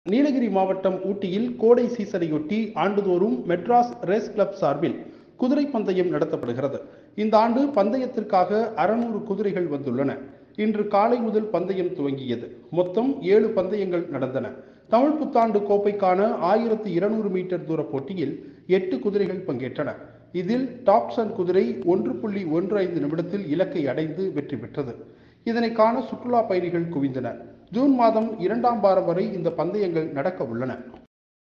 நீலகிரி மாவட்டம் ஊட்டியில் கோடை சீசனையொட்டி ஆண்டுதோறும் மெட்ராஸ் ரேஸ் கிளப் சார்பில் குதிரை பந்தயம் நடத்தப்படுகிறது இந்த ஆண்டு பந்தயத்திற்காக அறுநூறு குதிரைகள் வந்துள்ளன இன்று காலை முதல் பந்தயம் துவங்கியது மொத்தம் ஏழு பந்தயங்கள் நடந்தன தமிழ் புத்தாண்டு கோப்பைக்கான ஆயிரத்தி இருநூறு மீட்டர் தூர போட்டியில் எட்டு குதிரைகள் பங்கேற்றன இதில் டாப்சன் குதிரை ஒன்று புள்ளி ஒன்று ஐந்து நிமிடத்தில் இலக்கை அடைந்து வெற்றி பெற்றது இதனை காண சுற்றுலா பயணிகள் குவிந்தனர் ஜூன் மாதம் இரண்டாம் வாரம் வரை இந்த பந்தயங்கள் நடக்க உள்ளன